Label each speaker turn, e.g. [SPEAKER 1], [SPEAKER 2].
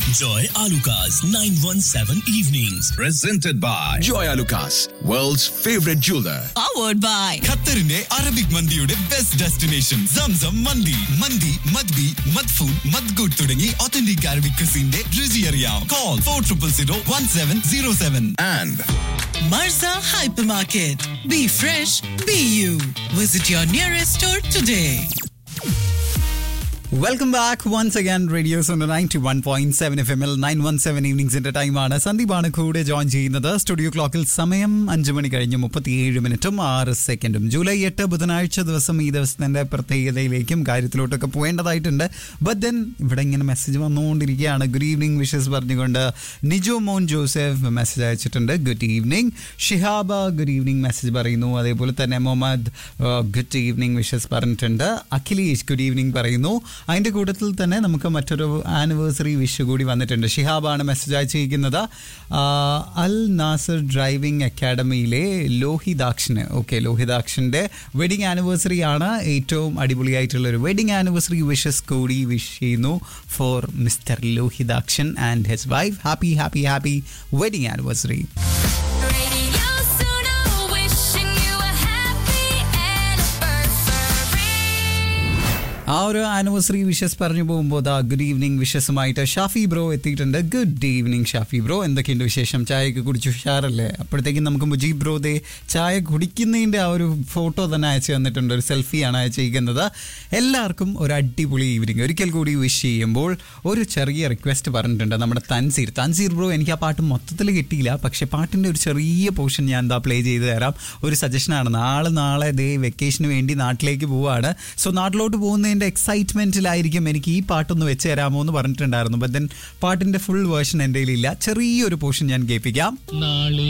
[SPEAKER 1] Joy Alukas 917 Evenings.
[SPEAKER 2] presented by Joy Lucas, world's favorite jeweler.
[SPEAKER 3] powered by
[SPEAKER 4] ഖത്തറിന്റെ Arabic മന്തിയുടെ best destination Zamzam മന്തി മന്തി മദ്ബി മദ്ഫൂൺ മദ്ഗൂട്ട് തുടങ്ങി ഒത്തന്റിക് അറബിക് ക്രിസിന്റെ രുചി അറിയാം call four triple zero one seven zero seven
[SPEAKER 2] And
[SPEAKER 3] Marza Hypermarket. Be fresh, be you. Visit your nearest store today.
[SPEAKER 5] Welcome back once again radio's ninety one point seven F M L nine one seven ഈവനിങ്സിന്റെ ടൈമാണ് സന്ദീപാണ് കൂടെ join ചെയ്യുന്നത് studio ക്ലോക്കിൽ സമയം അഞ്ച് മണി കഴിഞ്ഞ് മുപ്പത്തിയേഴ് മിനിറ്റും ആറ് സെക്കൻഡും ജൂലൈ എട്ട് ബുധനാഴ്ച ദിവസം ഈ ദിവസത്തിന്റെ പ്രത്യേകതയിലേക്കും കാര്യത്തിലോട്ടൊക്കെ പോകേണ്ടതായിട്ടുണ്ട് ബട്ട് ദെൻ ഇവിടെ ഇങ്ങനെ മെസ്സേജ് വന്നുകൊണ്ടിരിക്കുകയാണ് ഗുഡ് ഈവനിങ് വിഷസ് പറഞ്ഞുകൊണ്ട് നിജോ മോൻ ജോസഫ് മെസ്സേജ് അയച്ചിട്ടുണ്ട് ഗുഡ് ഈവനിങ് ഷിഹാബ ഗുഡ് ഈവനിങ് മെസ്സേജ് പറയുന്നു അതേപോലെ തന്നെ മുഹമ്മദ് ഗുഡ് ഈവനിങ് വിഷസ് പറഞ്ഞിട്ടുണ്ട് അഖിലേഷ് ഗുഡ് ഈവനിങ് പറയുന്നു അതിൻ്റെ കൂട്ടത്തിൽ തന്നെ നമുക്ക് മറ്റൊരു ആനിവേഴ്സറി വിഷ് കൂടി വന്നിട്ടുണ്ട് ഷിഹാബാണ് മെസ്സേജ് അയച്ചിരിക്കുന്നത് ആ, അൽ നാസർ ഡ്രൈവിംഗ് അക്കാഡമിയിലെ ലോഹിതാക്ഷന് ഓക്കെ ലോഹിതാക്ഷൻ്റെ വെഡിങ് ആനിവേഴ്സറി ആണ് ഏറ്റവും അടിപൊളിയായിട്ടുള്ള ഒരു വെഡിങ് ആനിവേഴ്സറി വിഷസ് കൂടി വിഷ് ചെയ്യുന്നു for mister Lohithakshan and his wife happy happy happy wedding anniversary
[SPEAKER 6] Radio Suno, wishing you a happy anniversary.
[SPEAKER 5] ആ ഒരു ആനിവേഴ്സറി വിഷസ് പറഞ്ഞു പോകുമ്പോൾ ദാ ഗുഡ് ഈവനിങ് വിഷസുമായിട്ട് ഷാഫി ബ്രോ എത്തിയിട്ടുണ്ട് ഗുഡ് ഈവനിങ് ഷാഫി ബ്രോ എന്തൊക്കെയുണ്ട് വിശേഷം ചായയൊക്കെ കുടിച്ചു ഉഷാറല്ലേ അപ്പോഴത്തേക്കും നമുക്ക് മുജീബ് ബ്രോ ദേ ചായ കുടിക്കുന്നതിൻ്റെ ആ ഒരു ഫോട്ടോ തന്നെ അയച്ചു തന്നിട്ടുണ്ട് ഒരു സെൽഫിയാണ് അയച്ചിരിക്കുന്നത് എല്ലാവർക്കും ഒരു അടിപൊളി ഈവനിങ് ഒരിക്കൽ കൂടി വിഷ് ചെയ്യുമ്പോൾ ഒരു ചെറിയ റിക്വസ്റ്റ് പറഞ്ഞിട്ടുണ്ട് നമ്മുടെ തൻസീർ തൻസീർ ബ്രോ എനിക്ക് ആ പാട്ട് മൊത്തത്തിൽ കിട്ടിയില്ല പക്ഷെ പാട്ടിൻ്റെ ഒരു ചെറിയ പോർഷൻ ഞാൻ എന്താ പ്ലേ ചെയ്ത് തരാം ഒരു സജഷനാണ് നാളെ നാളെ ദേ വെക്കേഷന് വേണ്ടി നാട്ടിലേക്ക് പോവാണ് സോ നാട്ടിലോട്ട് പോകുന്നതിൻ്റെ എക്സൈറ്റ്മെൻറ്റിലായിരിക്കും എനിക്ക് ഈ പാട്ടൊന്ന് വെച്ച് തരാമോ എന്ന് പറഞ്ഞിട്ടുണ്ടായിരുന്നു ബട്ട് ദെൻ പാട്ടിൻ്റെ ഫുൾ വേർഷൻ എൻ്റെ കയ്യിലില്ല ചെറിയൊരു പോർഷൻ ഞാൻ കേൾപ്പിക്കാം
[SPEAKER 7] നാളെ